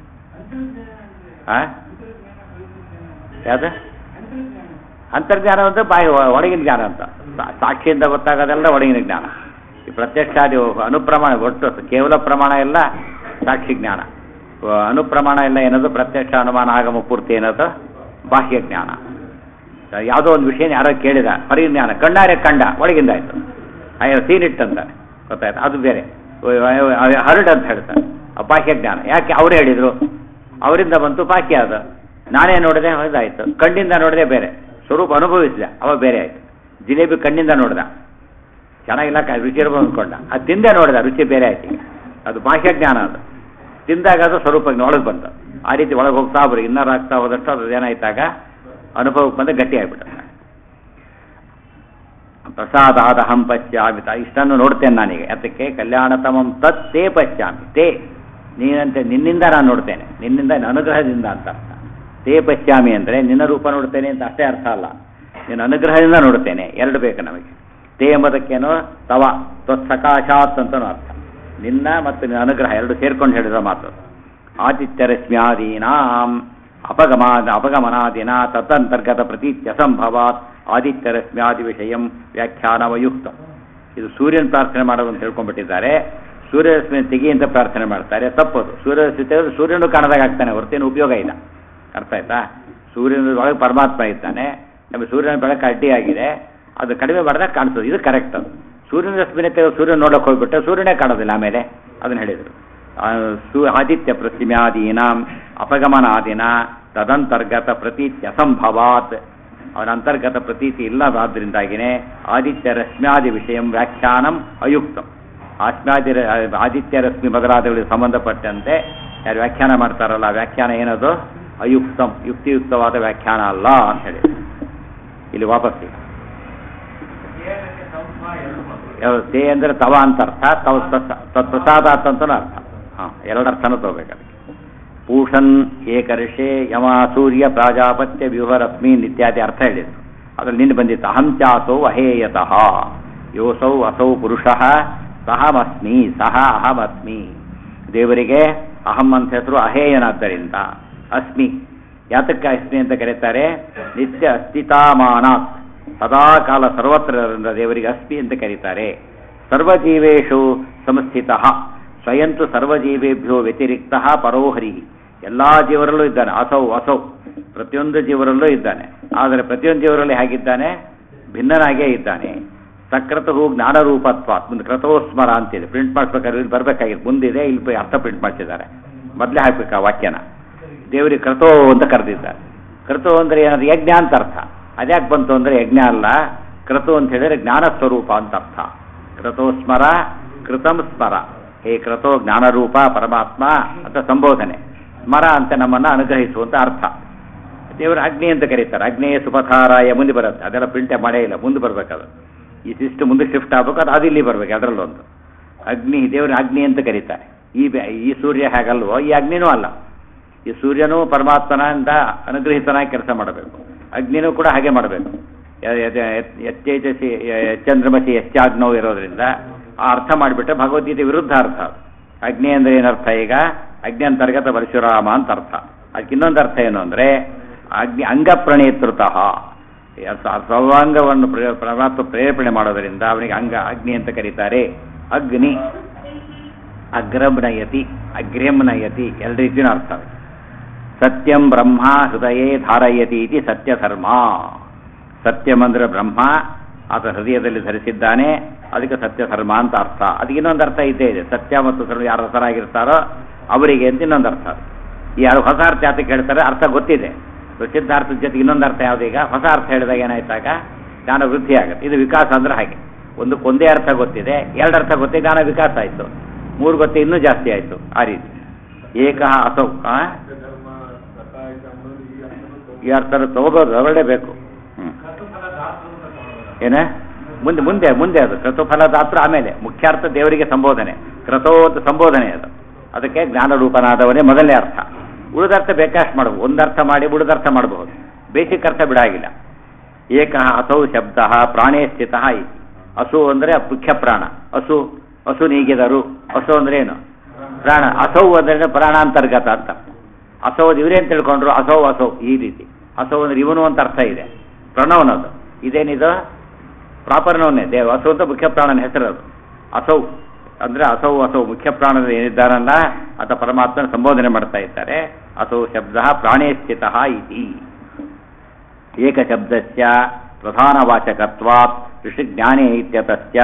ಆ ಯಾವುದು ಅಂತರ್ಜ್ಞಾನ ಅಂದ್ರೆ ಬಾಯಿ ಒ- ಒಳಗಿನ ಜ್ಞಾನ ಅಂತ ಸಾ- ಸಾಕ್ಷಿಯಿಂದ ಗೊತ್ತಾಗೋದೆಲ್ಲ ಒಳಗಿನ ಜ್ಞಾನ ಈ ಪ್ರತ್ಯಕ್ಷಾದಿ ಅನುಪ್ರಮಾಣ ಒಟ್ಟು ಕೇವಲ ಪ್ರಮಾಣ ಎಲ್ಲ ಸಾಕ್ಷಿ ಜ್ಞಾನ ಅಹ್, ಅನುಪ್ರಮಾಣ ಎಲ್ಲ ಏನದು ಪ್ರತ್ಯಕ್ಷ ಅನುಮಾನ ಆಗಮ ಪೂರ್ತಿ ಏನದು ಬಾಹ್ಯ ಜ್ಞಾನ ಯಾವುದೋ ಒಂದು ವಿಷಯ ಯಾರೋ ಕೇಳಿದ ಹೊರಗಿನ ಜ್ಞಾನ ಕಣ್ಣಾರೆ ಕಂಡ ಒಳಗಿಂದ ಆಯ್ತು ಅಯ್ಯೋ ಸೀನಿಟ್ ಅಂತಾರೆ ಗೊತ್ತಾಯ್ತು ಅದು ಬೇರೆ ಹರಡ್ ಅಂತ ಹೇಳ್ತಾರೆ ಆ ಬಾಹ್ಯ ಜ್ಞಾನ ಯಾಕೆ ಅವರೇ ಹೇಳಿದ್ರು ಅವರಿಂದ ಬಂತು ಬಾಹ್ಯ ಅದು ನಾನೇ ನೋಡಿದೆ ಇದಾಯ್ತು ಕಣ್ಣಿಂದ ನೋಡಿದೆ ಬೇರೆ ಸ್ವರೂಪ ಅನುಭವಿಸಿದ ಅವ ಬೇರೆ ಆಯ್ತು ಜಿಲೇಬಿ ಕಣ್ಣಿಂದ ನೋಡ್ದ ಚೆನ್ನಾಗಿಲ್ಲ ಕ- ರುಚಿ ಇರ್ಬೋದು ಅಂದ್ಕೊಂಡ ಅದು ತಿಂದೆ ನೋಡಿದ ರುಚಿ ಬೇರೆ ಆಯ್ತು ಈಗ ಅದು ಬಾಹ್ಯ ಜ್ಞಾನ ಅದು ತಿಂದಾಗ ಅದು ಸ್ವರೂಪ ಒಳಗೆ ಬಂತು ಆ ರೀತಿ ಒಳಗೆ ಹೋಗ್ತಾ ಬರೀ ಇನ್ನರ್ ಆಗ್ತಾ ಹೋದಷ್ಟು ಅದು ಏನಾಯ್ತಾಗ ಅನುಭವಕ್ಕೆ ಬಂದು ಗಟ್ಟಿ ಆಗ್ಬಿಡುತ್ತೆ ಪ್ರಸಾದಾದ ಹಂ ಪಶ್ಯಾಮಿ ತ- ಇಷ್ಟನ್ನು ನೋಡ್ತೇನೆ ನಾನೀಗ ಅದಕ್ಕೆ ಕಲ್ಯಾಣತಮಂ ತತ್ ತೇ ಪಶ್ಯಾಮಿ ತೇ ನೀನಂತೆ ನಿನ್ನಿಂದ ನಾನು ನೋಡ್ತೇನೆ ನಿನ್ನಿಂದ ನಿನ್ನ ಅನುಗ್ರಹದಿಂದ ಅಂತ ಅರ್ಥ ತೇ ಪಶ್ಯಾಮಿ ಅಂದರೆ ನಿನ್ನ ರೂಪ ನೋಡ್ತೇನೆ ಅಂತ ಅಷ್ಟೇ ಅರ್ಥ ಅಲ್ಲ ನಿನ್ನ ಅನುಗ್ರಹದಿಂದ ನೋಡ್ತೇನೆ ಎರಡು ಬೇಕು ನಮಗೆ ತೇ ಎಂಬುದಕ್ಕೇನೋ ತವ ತ್ವತ್ಸಕಾಶಾತ್ ಅಂತನೂ ಅರ್ಥ ನಿನ್ನ ಮತ್ತು ನಿನ್ನ ಅನುಗ್ರಹ ಎರಡು ಸೇರ್ಕೊಂಡು ಹೇಳಿದ ಮಾತು ಆದಿತ್ಯರಶ್ಮ್ಯಾದೀನಾಂ ಅಪಗಮಾದ ಅಪಗಮನಾದಿನ ತತ್ತಂತರ್ಗತ ಪ್ರತೀತ್ಯಸಂಭವಾತ್ ಆದಿತ್ಯರಶ್ಮ್ಯಾದಿ ವಿಷಯಂ ವ್ಯಾಖ್ಯಾನವಯುಕ್ತ ಇದು ಸೂರ್ಯನ ಪ್ರಾರ್ಥನೆ ಮಾಡೋದು ಅಂತ ತಿಳ್ಕೊಂಡ್ಬಿಟ್ಟಿದ್ದಾರೆ ಸೂರ್ಯರಶ್ಮಿ ತೆಗಿ ಅಂತ ಪ್ರಾರ್ಥನೆ ಮಾಡ್ತಾರೆ ತಪ್ಪದು ಸೂರ್ಯರಶ್ಮಿ ತೆಗೆದ್ರೆ ಸೂರ್ಯನು ಕಾಣದಾಗ ಆಗ್ತಾನೆ ಹೊರತೇನು ಉಪಯೋಗ ಇಲ್ಲ ಅರ್ಥ ಆಯ್ತಾ ಸೂರ್ಯನ ಒಳಗೆ ಪರಮಾತ್ಮ ಇದ್ದಾನೆ ನಮಗೆ ಸೂರ್ಯನ ಬೆಳಕು ಅಡ್ಡಿಯಾಗಿದೆ ಅದು ಕಡಿಮೆ ಮಾಡಿದಾಗ ಕಾಣಿಸ್ತದೆ ಇದು ಕರೆಕ್ಟ್ ಅದು ಸೂರ್ಯನ ರಶ್ಮಿನೇ ತೆಗೆದು ಸೂರ್ಯನ ನೋಡಕ್ಕೆ ಹೋಗ್ಬಿಟ್ರೆ ಸೂರ್ಯನೇ ಕಾಣೋದಿಲ್ಲ ಆಮೇಲೆ ಅದನ್ನು ಹೇಳಿದರು ಆ, ಸು ಆದಿತ್ಯ ಪ್ರತಿಮ್ಯಾದೀನಾಂ ಅಪಗಮನಾದಿನ ತದಂತರ್ಗತ ಪ್ರತೀತಿ ಅಸಂಭವಾತ್ ಅವನ ಅಂತರ್ಗತ ಪ್ರತೀತಿ ಇಲ್ಲದಾದ್ರಿಂದಾಗಿನೇ ಆದಿತ್ಯ ರಶ್ಮ್ಯಾದಿ ವಿಷಯಂ ವ್ಯಾಖ್ಯಾನಂ ಅಯುಕ್ತಂ ಆಸ್ಮ್ಯಾದಿ ರ- ಆದಿತ್ಯ ರಶ್ಮಿ ಮೊದಲಾದಗಳಿಗೆ ಸಂಬಂಧಪಟ್ಟಂತೆ ಯಾರು ವ್ಯಾಖ್ಯಾನ ಮಾಡ್ತಾರಲ್ಲ ಆ ವ್ಯಾಖ್ಯಾನ ಏನದು ಅಯುಕ್ತಂ ಯುಕ್ತಿಯುಕ್ತವಾದ ವ್ಯಾಖ್ಯಾನ ಅಲ್ಲ ಅಂತ ಹೇಳಿ ಇಲ್ಲಿ ವಾಪಸ್ಸಿ ಯಾವ್ದು ತೇ ಅಂದರೆ ತವ ಅಂತ ಅರ್ಥ ತವ ತತ್ಪ್ರಸಾದಾತ್ ಅಂತನೂ ಅರ್ಥ ಹಾಂ ಎರಡರ್ಥನೂ ತಗೋಬೇಕು ಅದಕ್ಕೆ ಪೂಷನ್ ಏಕರ್ಷೆ ಯಮ ಸೂರ್ಯ ಪ್ರಾಜಾಪತ್ಯ ವ್ಯೂಹರಶ್ಮೀನ್ ಇತ್ಯಾದಿ ಅರ್ಥ ಹೇಳಿದ್ರು ಅದ್ರಲ್ಲಿ ನಿನ್ನೆ ಬಂದಿತ್ತು ಅಹಂ ಚಾಸೌ ಅಹೇಯತಃ ಯೋಸೌ ಅಸೌ ಪುರುಷಃ ಸಹಮಸ್ಮಿ ಸಹ ಅಹಮಸ್ಮಿ ದೇವರಿಗೆ ಅಹಂ ಅಂತ ಹೆಸರು ಅಹೇಯನಾದ್ದರಿಂದ ಅಸ್ಮಿ ಯಾತಕ್ಕೆ ಅಸ್ಮಿ ಅಂತ ಕರೀತಾರೆ ನಿತ್ಯ ಅಸ್ತಿತಾಮಾನಾತ್ ಸದಾ ಕಾಲ ಸರ್ವತ್ರರಿಂದ ದೇವರಿಗೆ ಅಸ್ಮಿ ಅಂತ ಕರೀತಾರೆ ಸರ್ವಜೀವೇಶು ಸಂಸ್ಥಿತ ಸ್ವಯಂತು ಸರ್ವಜೀವೇಭ್ಯೋ ವ್ಯತಿರಿಕ್ತ ಪರೋಹರಿ ಎಲ್ಲ ಜೀವರಲ್ಲೂ ಇದ್ದಾನೆ ಅಸೌ ಅಸೌ ಪ್ರತಿಯೊಂದು ಜೀವರಲ್ಲೂ ಇದ್ದಾನೆ ಆದರೆ ಪ್ರತಿಯೊಂದು ಜೀವರಲ್ಲಿ ಹೇಗಿದ್ದಾನೆ ಭಿನ್ನನಾಗೇ ಇದ್ದಾನೆ ಸಕ್ರತುಹು ಜ್ಞಾನರೂಪತ್ವ ಮುಂದೆ ಕ್ರತೋಸ್ಮರ ಅಂತಿದೆ ಪ್ರಿಂಟ್ ಮಾಡಿಸ್ಬೇಕಾದ್ರೆ ಇಲ್ಲಿ ಬರಬೇಕಾಗಿತ್ತು ಮುಂದಿದೆ ಇಲ್ಲಿ போய் ಅರ್ಥ ಪ್ರಿಂಟ್ ಮಾಡಿಸಿದ್ದಾರೆ ಮೊದಲೇ ಹಾಕ್ಬೇಕು ಆ ವಾಕ್ಯನ ದೇವರಿಗೆ ಕ್ರತೋ ಅಂತ ಕರೆದಿದ್ದಾರೆ ಕ್ರತು ಅಂದರೆ ಏನಾದ್ರು ಯಜ್ಞ ಅಂತ ಅರ್ಥ ಅದ್ಯಾಕೆ ಬಂತು ಅಂದರೆ ಯಜ್ಞ ಅಲ್ಲ ಕ್ರತು ಅಂತ ಹೇಳಿದ್ರೆ ಜ್ಞಾನ ಸ್ವರೂಪ ಅಂತ ಅರ್ಥ ಕ್ರತೋ ಸ್ಮರ ಕೃತಂ ಸ್ಮರ ಹೇ ಕ್ರತೋ ಜ್ಞಾನರೂಪ ಪರಮಾತ್ಮ ಅಂತ ಸಂಬೋಧನೆ ಸ್ಮರ ಅಂತ ನಮ್ಮನ್ನು ಅನುಗ್ರಹಿಸುವಂತ ಅರ್ಥ ದೇವರು ಅಗ್ನಿ ಅಂತ ಕರೀತಾರೆ ಅಗ್ನೇಯ ಸುಪಥಾರಾಯ ಮುಂದೆ ಬರುತ್ತೆ ಅದೆಲ್ಲ ಪ್ರಿಂಟೇ ಮಾಡೇ ಇಲ್ಲ ಮುಂದೆ ಬರ್ಬೇಕದು ಈ ಶಿಫ್ಟ್ ಮುಂದೆ ಶಿಫ್ಟ್ ಆಗ್ಬೇಕು ಅದು ಅದು ಇಲ್ಲಿ ಬರ್ಬೇಕು ಅದರಲ್ಲೊಂದು ಅಗ್ನಿ ದೇವರು ಅಗ್ನಿ ಅಂತ ಕರೀತಾರೆ ಈ ಬೆ- ಈ ಸೂರ್ಯ ಹೇಗಲ್ವೋ ಈ ಅಗ್ನಿನೂ ಅಲ್ಲ ಈ ಸೂರ್ಯನೂ ಪರಮಾತ್ಮನಿಂದ ಅನುಗ್ರಹಿತನಾಗಿ ಕೆಲಸ ಮಾಡಬೇಕು ಅಗ್ನಿನೂ ಕೂಡ ಹಾಗೆ ಮಾಡಬೇಕು ಎಚ್ಚೇಚಸಿ ಚಂದ್ರಮಸಿ ಎಚ್ಚಾಗ್ನೋ ಇರೋದ್ರಿಂದ ಆ ಅರ್ಥ ಮಾಡಿಬಿಟ್ರೆ ಭಗವದ್ಗೀತೆ ವಿರುದ್ಧ ಅರ್ಥ ಅದು. ಅಗ್ನಿ ಅಂದ್ರೆ ಏನರ್ಥ ಈಗ ಅಗ್ನಿ ಅಂತರ್ಗತ ಪರಶುರಾಮ ಅಂತ ಅರ್ಥ ಅದಕ್ಕೆ ಇನ್ನೊಂದು ಅರ್ಥ ಏನು ಅಂದ್ರೆ ಅಗ್ನಿ ಅಂಗ ಪ್ರಣೇತೃತಃ ಸ- ಸರ್ವಾಂಗವನ್ನು ಪ್ರ- ಪರಮಾತ್ಮ ಪ್ರೇರೇಪಣೆ ಮಾಡೋದರಿಂದ ಅವನಿಗೆ ಅಂಗ ಅಗ್ನಿ ಅಂತ ಕರೀತಾರೆ ಅಗ್ನಿ ಅಗ್ರಮ್ನಯತಿ ಅಗ್ರ್ಯಂನಯತಿ ಎಲ್ಲ ರೀತಿಯೂ ಅರ್ಥ ಅದು. ಸತ್ಯಂ ಬ್ರಹ್ಮ ಹೃದಯೇ ಧಾರಯತಿ ಇತಿ ಸತ್ಯಧರ್ಮ ಸತ್ಯಂ ಅಂದ್ರೆ ಬ್ರಹ್ಮ ಆತ ಹೃದಯದಲ್ಲಿ ಧರಿಸಿದ್ದಾನೆ ಅದಕ್ಕೆ ಸತ್ಯಧರ್ಮ ಅಂತ ಅರ್ಥ ಅದಕ್ಕೆ ಇನ್ನೊಂದು ಅರ್ಥ ಇದ್ದೇ ಇದೆ ಸತ್ಯ ಮತ್ತು ಧರ್ಮ ಯಾರು ರಸರಾಗಿರ್ತಾರೋ ಅವರಿಗೆ ಅಂತ ಇನ್ನೊಂದು ಅರ್ಥ ಅದು. ಈ ಯಾರು ಹೊಸ ಅರ್ಥ ಯಾತಕ್ಕೆ ಹೇಳ್ತಾರೆ ಅರ್ಥ ಗೊತ್ತಿದೆ ಸಿದ್ಧಾರ್ಥದ ಜೊತೆಗೆ ಇನ್ನೊಂದು ಅರ್ಥ ಯಾವುದೀಗ ಹೊಸ ಅರ್ಥ ಹೇಳಿದಾಗ ಏನಾಯ್ತಾಗ ಜ್ಞಾನ ವೃದ್ಧಿ ಆಗುತ್ತೆ ಇದು ವಿಕಾಸ ಅಂದ್ರೆ ಹಾಗೆ ಒಂದಕ್ಕೆ ಒಂದೇ ಅರ್ಥ ಗೊತ್ತಿದೆ ಎರಡು ಅರ್ಥ ಗೊತ್ತಿದೆ ಜ್ಞಾನ ವಿಕಾಸ ಆಯಿತು ಮೂರು ಗೊತ್ತೇ ಇನ್ನೂ ಜಾಸ್ತಿ ಆಯಿತು ಆ ರೀತಿ ಏಕಃ ಅಸೌ ಆ? ಈ ಅರ್ಥ ತಗೋಬೋದು ತಗೊಳ್ಳೇಬೇಕು ಹ್ಮ್ ಏನ ಮುಂದೆ ಮುಂದೆ ಮುಂದೆ ಅದು ಕ್ರತುಫಲದಾತ್ರ ಆಮೇಲೆ ಮುಖ್ಯಾರ್ಥ ದೇವರಿಗೆ ಸಂಬೋಧನೆ ಕ್ರತೋ ಅಂತ ಸಂಬೋಧನೆ ಅದು ಅದಕ್ಕೆ ಜ್ಞಾನರೂಪನಾದವನೇ ಮೊದಲನೇ ಅರ್ಥ ಉಳಿದರ್ಥ ಬೇಕಾಷ್ಟು ಮಾಡಬಹುದು ಒಂದರ್ಥ ಮಾಡಿ ಉಳಿದರ್ಥ ಮಾಡಬಹುದು ಬೇಸಿಕ್ ಅರ್ಥ ಬಿಡಾಗಿಲ್ಲ ಏಕಃ ಅಸೌ ಶಬ್ದ ಪ್ರಾಣೇ ಸ್ಥಿತ ಅಸು ಅಂದರೆ ಮುಖ್ಯ ಪ್ರಾಣ ಅಸು ಅಸು ನೀಗಿದರು ಅಸು ಅಂದ್ರೆ ಏನು ಪ್ರಾಣ ಅಸೌ ಅಂದ್ರೆ ಪ್ರಾಣಾಂತರ್ಗತ ಅಂತ ಅಸೌ ಇವರೇನು ತಿಳ್ಕೊಂಡ್ರು ಅಸೌ ಅಸೌ ಈ ರೀತಿ ಅಸೌ ಅಂದ್ರೆ ಇವನು ಅಂತ ಅರ್ಥ ಇದೆ ಪ್ರಣವನದು ಇದೇನಿದು ಪ್ರಾಪರ್ ನವನ್ನೇ ದೇವ ಅಸೌ ಅಂತ ಮುಖ್ಯ ಪ್ರಾಣನ ಹೆಸರು ಅದು ಅಸೌ ಅಂದ್ರೆ ಅಸೌ ಅಸೌ ಮುಖ್ಯ ಪ್ರಾಣದ ಏನಿದ್ದಾರಲ್ಲ ಆತ ಪರಮಾತ್ಮನ ಸಂಬೋಧನೆ ಮಾಡ್ತಾ ಇದ್ದಾರೆ ಅಸೌ ಶಬ್ದ ಪ್ರಾಣೇ ಸ್ಥಿತ ಇತಿ ಏಕಶಬ್ದಸ್ಯ ಪ್ರಧಾನವಾಚಕತ್ವಾತ್ ಋಷಿಜ್ಞಾನೇ ಇತ್ಯತಸ್ಯ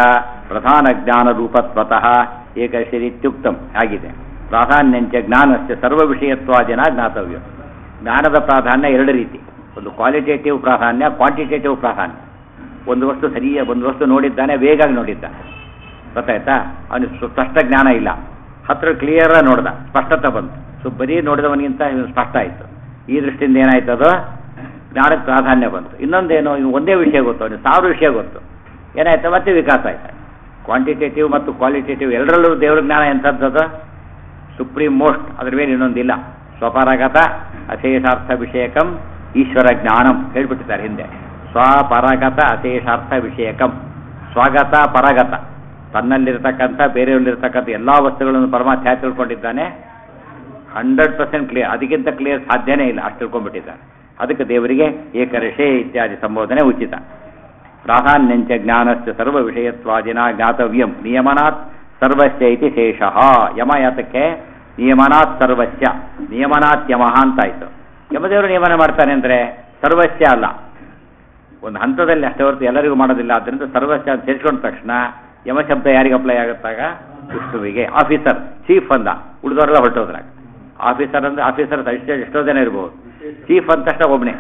ಪ್ರಧಾನಜ್ಞಾನರೂಪತ್ವತಃ ಏಕಶರಿತ್ಯುಕ್ತಂ ಆಗಿದೆ ಪ್ರಾಧಾನ್ಯಂಚ ಜ್ಞಾನಸ್ಯ ಸರ್ವವಿಷಯತ್ವಾದಿನ ಜ್ಞಾತವ್ಯ ಜ್ಞಾನದ ಪ್ರಾಧಾನ್ಯ ಎರಡು ರೀತಿ ಒಂದು ಕ್ವಾಲಿಟೇಟಿವ್ ಪ್ರಾಧಾನ್ಯ ಕ್ವಾಂಟಿಟೇಟಿವ್ ಪ್ರಾಧಾನ್ಯ ಒಂದು ವಸ್ತು ಸರಿಯ ಒಂದು ವಸ್ತು ನೋಡಿದ್ದಾನೆ ವೇಗಾಗಿ ನೋಡಿದ್ದಾನೆ ಗೊತ್ತಾಯ್ತಾ ಅವನಿಗೆ ಸ್ವ- ಸ್ಪಷ್ಟ ಜ್ಞಾನ ಇಲ್ಲ ಹತ್ರ ಕ್ಲಿಯರ್ ನೋಡ್ದ ಸ್ಪಷ್ಟತೆ ಬಂತು ಸೊ ಬರೀ ನೋಡಿದವನಿಗಿಂತ ಇವ್ನು ಸ್ಪಷ್ಟ ಆಯಿತು ಈ ದೃಷ್ಟಿಯಿಂದ ಏನಾಯ್ತು ಅದು ಜ್ಞಾನಕ್ಕೆ ಪ್ರಾಧಾನ್ಯ ಬಂತು ಇನ್ನೊಂದೇನು ಇವ್ನು ಒಂದೇ ವಿಷಯ ಗೊತ್ತು ಅವನಿಗೆ ಸಾವಿರ ವಿಷಯ ಗೊತ್ತು ಏನಾಯ್ತು ಮತ್ತೆ ವಿಕಾಸ ಆಯ್ತು ಕ್ವಾಂಟಿಟೇಟಿವ್ ಮತ್ತು ಕ್ವಾಲಿಟೇಟಿವ್ ಎರಡರಲ್ಲೂ ದೇವ್ರ ಜ್ಞಾನ ಎಂಥದ್ದು ಸುಪ್ರೀಂ ಮೋಸ್ಟ್ ಅದ್ರ ಮೇಲೆ ಇನ್ನೊಂದಿಲ್ಲ ಸ್ವಪರಗತ ಅಶೇಷಾರ್ಥ ವಿಷಯಕಂ ಈಶ್ವರ ಜ್ಞಾನಂ ಹೇಳ್ಬಿಟ್ಟಿದ್ದಾರೆ ಹಿಂದೆ ಸ್ವಪರಗತ ಅಶೇಷಾರ್ಥ ವಿಷಯಕಂ ಸ್ವಗತ ಪರಗತ ತನ್ನಲ್ಲಿರ್ತಕ್ಕಂಥ ಬೇರೆಯವರಲ್ಲಿರ್ತಕ್ಕಂಥ ಎಲ್ಲ ವಸ್ತುಗಳನ್ನು ಪರಮಾತ್ಮ ಹ್ಯಾ ತಿಳ್ಕೊಂಡಿದ್ದಾನೆ ಹಂಡ್ರೆಡ್ ಪರ್ಸೆಂಟ್ ಕ್ಲಿಯರ್ ಅದಕ್ಕಿಂತ ಕ್ಲಿಯರ್ ಸಾಧ್ಯನೇ ಇಲ್ಲ ಅಷ್ಟು ತಿಳ್ಕೊಂಡ್ಬಿಟ್ಟಿದ್ದಾನೆ ಅದಕ್ಕೆ ದೇವರಿಗೆ ಏಕರಷೇ ಇತ್ಯಾದಿ ಸಂಬೋಧನೆ ಉಚಿತ ಪ್ರಾಧಾನ್ಯಂಚ ಜ್ಞಾನಸ್ಯ ಸರ್ವ ವಿಷಯತ್ವಾದಿನ ಜ್ಞಾತವ್ಯಂ ನಿಯಮನಾತ್ ಸರ್ವಸ್ಯ ಇತಿ ಶೇಷಃ ಯಮ ಯಾತಕ್ಕೆ ನಿಯಮನಾತ್ ಸರ್ವಸ್ಯ ನಿಯಮನಾತ್ ಯಮಃ ಅಂತಾಯ್ತು ಯಮದೇವರು ನಿಯಮನ ಮಾಡ್ತಾನೆ ಅಂದ್ರೆ ಸರ್ವಸ್ಯ ಅಲ್ಲ ಒಂದು ಹಂತದಲ್ಲಿ ಅಷ್ಟೇ ಹೊರತು ಎಲ್ಲರಿಗೂ ಮಾಡೋದಿಲ್ಲ ಆದ್ದರಿಂದ ಸರ್ವಸ್ಯ ಅಂತ ಸೇರಿಸ್ಕೊಂಡ ತಕ್ಷಣ ಯಮ ಶಬ್ದ ಯಾರಿಗೆ ಅಪ್ಲೈ ಆಗುತ್ತಾಗ ವಿಷ್ಣುವಿಗೆ ಆಫೀಸರ್ ಚೀಫ್ ಅಂದ ಉಳಿದವರೆಲ್ಲ ಹೊರಟೋದ್ರಾಗ ಆಫೀಸರ್ ಅಂದ್ರೆ ಆಫೀಸರ್ ಎಷ್ಟೋ ಎಷ್ಟೋ ಜನ ಇರ್ಬೋದು ಚೀಫ್ ಅಂದ ತಕ್ಷಣ ಒಬ್ಬನೇ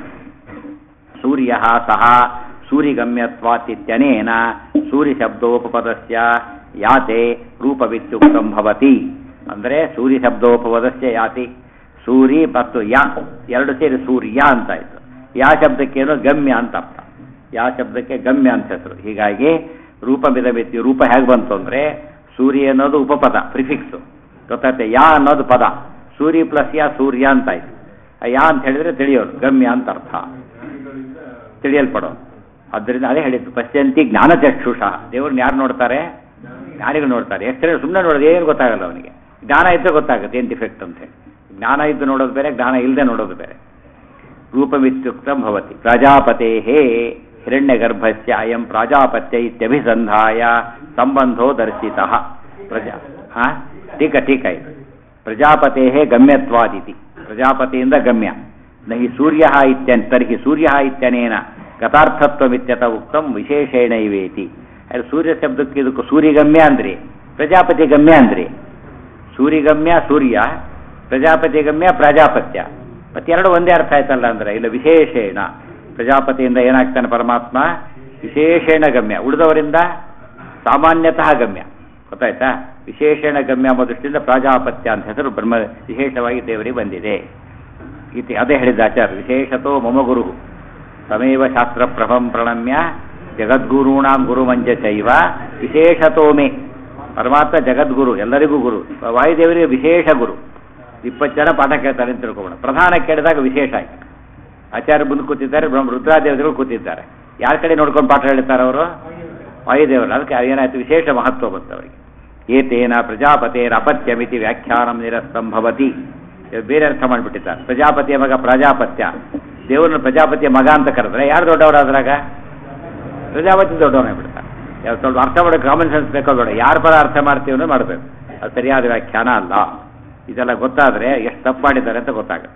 ಸೂರ್ಯ ಸಹ ಸೂರಿಗಮ್ಯತ್ವಾತಿತ್ಯನೇನ ಸೂರ್ಯ ಶಬ್ದೋಪಪದಸ್ಯ ಯಾತೆ ರೂಪವಿತ್ಯುಕ್ತಂ ಭವತಿ ಅಂದರೆ ಸೂರ್ಯ ಶಬ್ದೋಪಪದಸ್ಯ ಯಾತಿ ಸೂರಿ ಮತ್ತು ಯಾ ಎರಡು ಸೇರಿ ಸೂರ್ಯ ಅಂತಾಯ್ತು ಯಾ ಶಬ್ದಕ್ಕೇನು ಗಮ್ಯ ಅಂತ ಅರ್ಥ ಯಾ ಶಬ್ದಕ್ಕೆ ಗಮ್ಯ ಅಂತ ಹೆಸರು ಹೀಗಾಗಿ ರೂಪವಿದ ವ್ಯಕ್ತಿ ರೂಪ ಹೇಗೆ ಬಂತು ಅಂದರೆ ಸೂರ್ಯ ಅನ್ನೋದು ಉಪಪದ ಪ್ರಿಫಿಕ್ಸ್ ಗೊತ್ತಾಯ್ತೆ ಯಾ ಅನ್ನೋದು ಪದ ಸೂರ್ಯ ಪ್ಲಸ್ ಯಾ ಸೂರ್ಯ ಅಂತಾಯ್ತು ಆ ಯಾ ಅಂತ ಹೇಳಿದ್ರೆ ತಿಳಿಯೋರು ಗಮ್ಯ ಅಂತ ಅರ್ಥ ತಿಳಿಯಲ್ಪಡೋದು ಆದ್ದರಿಂದ ಅದೇ ಹೇಳಿದ್ದು ಪಶ್ಯಂತಿ ಜ್ಞಾನಚಕ್ಷುಷ ದೇವ್ರನ್ನ ಯಾರು ನೋಡ್ತಾರೆ ಜ್ಞಾನಿಗಳು ನೋಡ್ತಾರೆ ಎಷ್ಟು ಸುಮ್ಮನೆ ನೋಡೋದು ಏನು ಗೊತ್ತಾಗಲ್ಲ ಅವನಿಗೆ ಜ್ಞಾನ ಇದ್ದರೆ ಗೊತ್ತಾಗುತ್ತೆ ಏನು ಡಿಫೆಕ್ಟ್ ಅಂತ ಹೇಳಿ ಜ್ಞಾನ ಇದ್ದು ನೋಡೋದು ಬೇರೆ ಜ್ಞಾನ ಇಲ್ಲದೆ ನೋಡೋದು ಬೇರೆ ರೂಪಮಿತ್ಯುಕ್ತಂ ಭವತಿ ಪ್ರಜಾಪತೆ ಹಿರಣ್ಯಗರ್ಭಸ್ಯ ಅಯಂ ಪ್ರಾಜಾಪತ್ಯ ಇತ್ಯಭಿಸಂಧಾಯ ಸಂಬಂಧೋ ದರ್ಶಿತ ಪ್ರಜಾ ಹಾ ಟೀಕ ಟೀಕ ಇದು ಪ್ರಜಾಪತೆ ಗಮ್ಯತ್ವಾದಿತಿ ಪ್ರಜಾಪತಿಯಿಂದ ಗಮ್ಯ ನಹಿ ಸೂರ್ಯ ಇತ್ಯನ್ ತರ್ಹಿ ಸೂರ್ಯ ಇತ್ಯನೇನ ಗತಾರ್ಥತ್ವಮಿತ್ಯತ ಉಕ್ತಂ ವಿಶೇಷೇಣ ಇವೇತಿ ಅದು ಸೂರ್ಯ ಶಬ್ದಕ್ಕೆ ಇದಕ್ಕೆ ಸೂರ್ಯಗಮ್ಯ ಅಂದ್ರಿ ಪ್ರಜಾಪತಿ ಗಮ್ಯ ಅಂದ್ರಿ ಸೂರ್ಯಗಮ್ಯ ಸೂರ್ಯ ಪ್ರಜಾಪತಿ ಗಮ್ಯ ಪ್ರಜಾಪತ್ಯ ಮತ್ತೆರಡು ಒಂದೇ ಅರ್ಥ ಆಯ್ತಲ್ಲ ಅಂದ್ರೆ ಇಲ್ಲ ವಿಶೇಷೇಣ ಪ್ರಜಾಪತಿಯಿಂದ ಏನಾಗ್ತಾನೆ ಪರಮಾತ್ಮ ವಿಶೇಷೇಣ ಗಮ್ಯ ಉಳಿದವರಿಂದ ಸಾಮಾನ್ಯತಃ ಗಮ್ಯ ಗೊತ್ತಾಯ್ತಾ ವಿಶೇಷಣ ಗಮ್ಯ ಎಂಬ ದೃಷ್ಟಿಯಿಂದ ಪ್ರಾಜಾಪತ್ಯ ಅಂತ ಹೆಸರು ಬ್ರಹ್ಮ ವಿಶೇಷವಾಗಿ ದೇವರಿಗೆ ಬಂದಿದೆ ಇತಿ ಅದೇ ಹೇಳಿದ ಆಚಾರ್ಯ ವಿಶೇಷತೋ ಮಮ ಗುರು ತಮೇವ ಶಾಸ್ತ್ರ ಪ್ರಭಂ ಪ್ರಣಮ್ಯ ಜಗದ್ಗುರುಣಾಂ ಗುರುಮಂಜ ಚೈವ ವಿಶೇಷತೋ ಮೇ ಪರಮಾತ್ಮ ಜಗದ್ಗುರು ಎಲ್ಲರಿಗೂ ಗುರು ವಾಯುದೇವರಿಗೆ ವಿಶೇಷ ಗುರು ಇಪ್ಪತ್ತು ಜನ ಪಾಠ ಕೇಳ್ತಾರೆ ಅಂತ ತಿಳ್ಕೊಬೋಣ ಪ್ರಧಾನ ಕೇಳಿದಾಗ ವಿಶೇಷ ಆಯ್ತು ಆಚಾರ್ಯ ಮುಂದೆ ಕೂತಿದ್ದಾರೆ ಬ್ರಹ್ಮ ರುದ್ರಾದೇವತೆಗಳು ಕೂತಿದ್ದಾರೆ ಯಾರ ಕಡೆ ನೋಡ್ಕೊಂಡು ಪಾಠ ಹೇಳ್ತಾರೆ ಅವರು ವಾಯುದೇವರು ಅದಕ್ಕೆ ಏನಾಯ್ತು ವಿಶೇಷ ಮಹತ್ವ ಬಂತು ಅವರಿಗೆ ಏತೇನ ಪ್ರಜಾಪತೇರ ಅಪತ್ಯಮಿತಿ ವ್ಯಾಖ್ಯಾನಂ ನಿರಸ್ತಂಭವತಿ ಇವ್ರು ಬೇರೆ ಅರ್ಥ ಮಾಡಿಬಿಟ್ಟಿದ್ದಾರೆ ಪ್ರಜಾಪತಿಯ ಮಗ ಪ್ರಜಾಪತ್ಯ ದೇವ್ರನ್ನ ಪ್ರಜಾಪತಿಯ ಮಗ ಅಂತ ಕರೆದ್ರೆ ಯಾರು ದೊಡ್ಡವರಾದ್ರಾಗ ಪ್ರಜಾಪತಿ ದೊಡ್ಡವನೇ ಬಿಡ್ತಾರೆ ಯಾವ ಸ್ವಲ್ಪ ಅರ್ಥ ಮಾಡೋಕೆ ಕಾಮನ್ ಸೆನ್ಸ್ ಬೇಕೋ ಬೇಡ ಯಾರ ಪರ ಅರ್ಥ ಮಾಡ್ತೀವಿ ಅನ್ನೋದು ಮಾಡಬೇಕು ಅದು ಸರಿಯಾದ ವ್ಯಾಖ್ಯಾನ ಅಲ್ಲ ಇದೆಲ್ಲ ಗೊತ್ತಾದರೆ ಎಷ್ಟು ತಪ್ಪು ಮಾಡಿದ್ದಾರೆ ಅಂತ ಗೊತ್ತಾಗುತ್ತೆ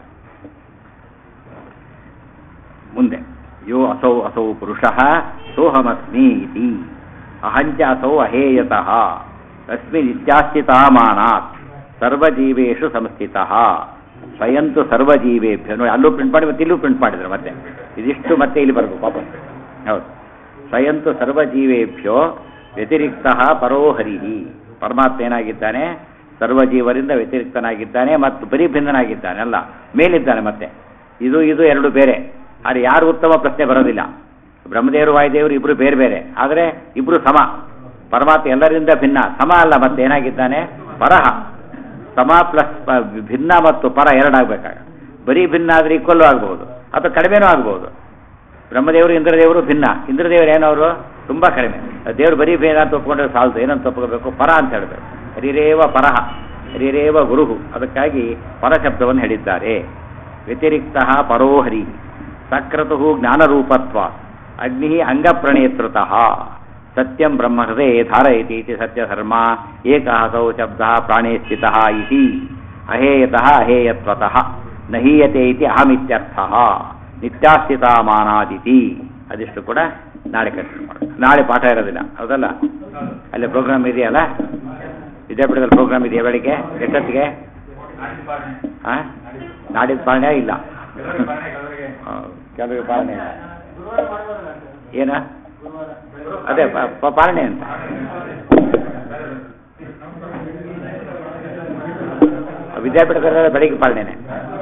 ಮುಂದೆ ಯೋ ಅಸೌ ಅಸೌ ಪುರುಷಃ ಸೋಹಮಸ್ಮಿ ಇತಿ ಅಹಂಚ ಅಸೌ ಅಹೇಯತಃ ತಸ್ಮಿನ್ ಇತ್ಯಾಸ್ಥಿತಾಮಾನಾತ್ ಸರ್ವಜೀವೇಶು ಸಂಸ್ಥಿತಃ ಸ್ವಯಂತು ಸರ್ವಜೀವೇಭ್ಯ ನೋಡಿ ಅಲ್ಲೂ ಪ್ರಿಂಟ್ ಮಾಡಿ ಮತ್ತೆ ಇಲ್ಲೂ ಪ್ರಿಂಟ್ ಮಾಡಿದ್ರು ಮತ್ತೆ ಇದಿಷ್ಟು ಮತ್ತೆ ಇಲ್ಲಿ ಬರಬೇಕು ವಾಪಸ್ ಹೌದು ಸ್ವಯಂತು ಸರ್ವಜೀವೇಭ್ಯೋ ವ್ಯತಿರಿಕ್ತ ಪರೋ ಹರಿಹಿ ಪರಮಾತ್ಮ ಏನಾಗಿದ್ದಾನೆ ಸರ್ವಜೀವರಿಂದ ವ್ಯತಿರಿಕ್ತನಾಗಿದ್ದಾನೆ ಮತ್ತು ಬರೀ ಭಿನ್ನನಾಗಿದ್ದಾನೆ ಅಲ್ಲ ಮೇಲಿದ್ದಾನೆ ಮತ್ತೆ ಇದು ಇದು ಎರಡು ಬೇರೆ ಆದರೆ ಯಾರು ಉತ್ತಮ ಪ್ರಶ್ನೆ ಬರೋದಿಲ್ಲ ಬ್ರಹ್ಮದೇವರು ವಾಯುದೇವರು ಇಬ್ರು ಬೇರೆ ಬೇರೆ ಆದರೆ ಇಬ್ರು ಸಮ ಪರಮಾತ್ಮ ಎಲ್ಲರಿಂದ ಭಿನ್ನ ಸಮ ಅಲ್ಲ ಮತ್ತೆ ಏನಾಗಿದ್ದಾನೆ ಪರಹ ಸಮ ಪ್ಲಸ್ ಪ- ಭಿನ್ನ ಮತ್ತು ಪರ ಎರಡಾಗಬೇಕಾಗ ಬರೀ ಭಿನ್ನ ಆದರೆ ಈಕ್ವಲ್ಲು ಆಗಬಹುದು ಅಥವಾ ಕಡಿಮೆನೂ ಆಗಬಹುದು ಬ್ರಹ್ಮದೇವರು ಇಂದ್ರದೇವರು ಭಿನ್ನ ಇಂದ್ರದೇವರು ಏನವರು ತುಂಬ ಕಡಿಮೆ ದೇವರು ಬರೀ ಭೇದ ಅಂತ ಒಪ್ಕೊಂಡ್ರೆ ಸಾಲದು ಏನಂತ ಒಪ್ಕೋಬೇಕು ಪರ ಅಂತ ಹೇಳಬೇಕು ಹರಿರೇವ ಪರಹ ಹರಿರೇವ ಗುರುಹು ಅದಕ್ಕಾಗಿ ಪರ ಶಬ್ದವನ್ನು ಹೇಳಿದ್ದಾರೆ ವ್ಯತಿರಿಕ್ತ ಪರೋ ಹರಿ ಸಕ್ರತು ಜ್ಞಾನರೂಪತ್ವ ಅಗ್ನಿ ಅಂಗಪ್ರಣೇತೃತಃ ಸತ್ಯಂ ಬ್ರಹ್ಮ ಹೃದಯ ಧಾರಯತಿ ಇತಿ ಸತ್ಯಧರ್ಮ ಏಕಹಸೌ ಶಬ್ದ ಪ್ರಾಣೇ ಸ್ಥಿತಃ ಇತಿ ಅಹೇಯತಃ ಅಹೇಯತ್ವತಃ ನಹೀಯತೆ ಇತಿ ಅಹಮಿತ್ಯರ್ಥಃ ನಿತ್ಯಾಸ್ಥಿತಾಮಾನಾದಿತಿ ಅದಿಷ್ಟು ಕೂಡ ನಾಳೆ ಕಂಟಿನ್ಯೂ ಮಾಡೋಣ ನಾಳೆ ಪಾಠ ಇರೋದಿಲ್ಲ ಹೌದಲ್ಲ ಅಲ್ಲಿ ಪ್ರೋಗ್ರಾಮ್ ಇದೆಯಲ್ಲ ವಿದ್ಯಾಪೀಠದಲ್ಲಿ ಪ್ರೋಗ್ರಾಮ್ ಇದೆಯಾ ಬೆಳಿಗ್ಗೆ ಎಷ್ಟೊತ್ತಿಗೆ ಹಾಂ ನಾಡಿದ್ದು ಪಾಲನೆ ಇಲ್ಲ ಹಾಂ, ಕೆಲವರಿಗೆ ಪಾಲನೆ ಇಲ್ಲ ಏನ ಅದೇ ಪ- ಪ- ಪಾಲನೆ ಅಂತ ವಿದ್ಯಾಪೀಠದಲ್ಲಿ ಬೆಳಿಗ್ಗೆ ಪಾಲನೆನೆ